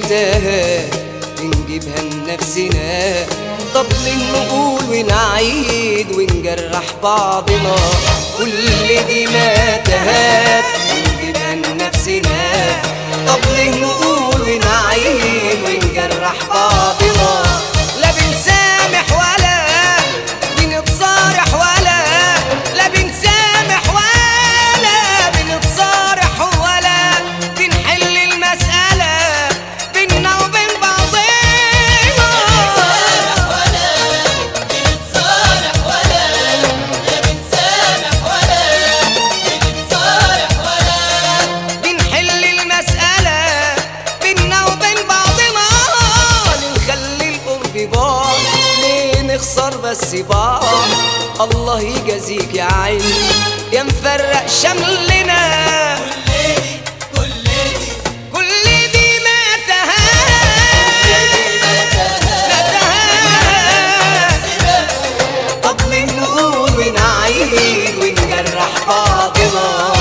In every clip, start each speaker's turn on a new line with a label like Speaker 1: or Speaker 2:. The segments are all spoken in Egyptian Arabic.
Speaker 1: متاهات بنجيبها لنفسنا طب ليه نقول ونعيد ونجرح بعضنا كل دي متاهات بنجيبها لنفسنا طب ليه نقول ونعيد ونجرح بعضنا لا بنسامح ولا بنتصارح ولا لا بنسامح ولا بنتصارح ولا بنحل المسألة بينا وبين بعضنا بنحل المسألة بينا وبين بعضنا نخلي القرب بعض ليه نخسر بس بعض الله يجازيك يا عيني يا مفرق شملنا كل دي متاهات طب ليه نقول ونعيد ونجرح بعضنا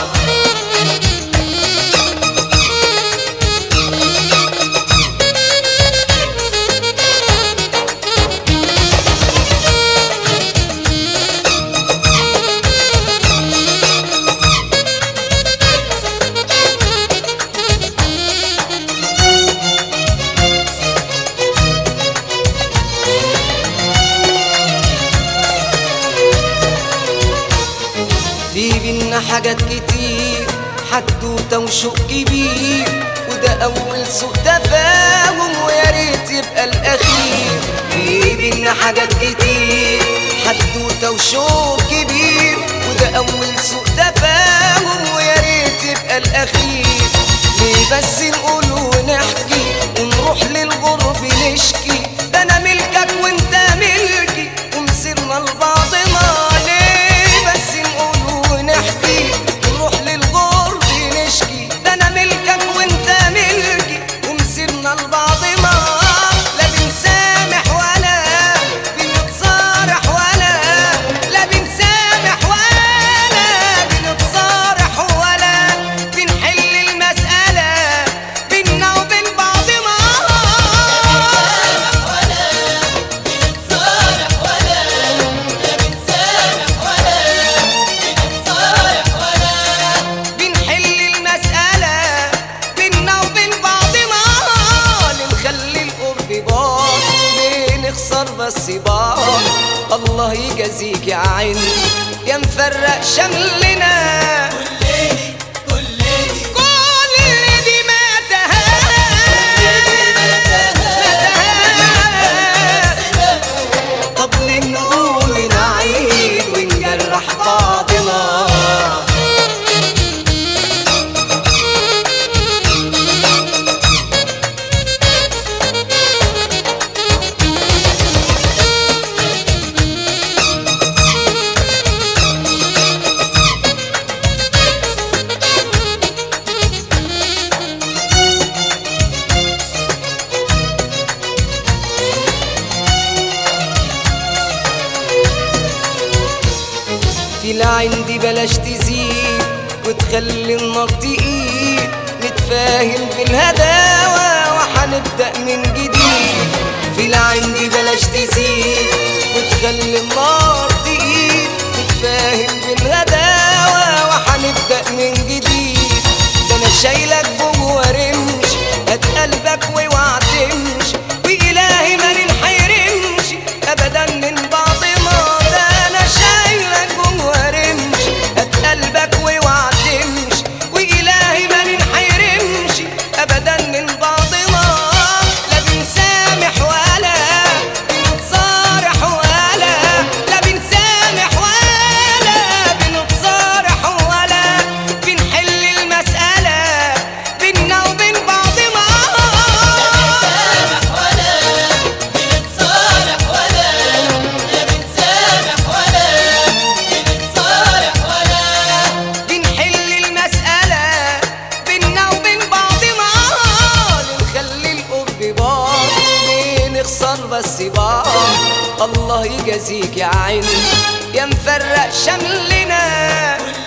Speaker 1: في بينا حاجات كتير حدوتة وشوق كبير وده أول سوء تفاهم ويا ريت يبقى الأخير في بينا حاجات كتير حدوتة وشوق كبير وده أول سوء تفاهم ويا ريت يبقى الأخير ليه بس نقول ونحكي ونروح للغرب نشكي ده أنا ملكك وأنت ملكي ومسيرنا لبعضنا ليه بس نقول ونحكي نروح للغرب نشكي ده انا ملكك وانت ملكي ومسيرنا لبعضنا لا بنسامح ولا بنتصارح ولا لا بنسامح ولا بنتصارح ولا بنحل المسألة بينا وبين بعضنا بنحل المسألة بينا وبين بعضنا نخلي القرب بعض ليه نخسر بس بعض الله يجازيك يا عيني يا مفرق شملنا كل دي متاهات طب ليه نقول ونعيد ونجرح بعضنا في العين دي بلاش تزيد وتخلي النار تقيل نتفاهم بالهداوة وحنبدأ من جديد في العين دي بلاش تزيد وتخلي النار تقيل نتفاهم بالهداوة وحنبدأ من جديد ده انا شايلك جوه رمش هات قلبك واوعى تمشي وإلهي ما ننحرمش أبدا من بعضنا ده أنا شايلك جوه رمش هات قلبك واوعى تمشي وإلهي ما ننحرمش أبدا من بعضنا لا بنسامح ولا بنتصارح ولا لا بنسامح ولا بنتصارح ولا بنحل المسألة بينا وبين بعضنا بنحل المسألة بينا وبين بعضنا نخلي القرب بعض ليه نخسر بس بعض الله يجازيك يا عيني يا مفرق شملنا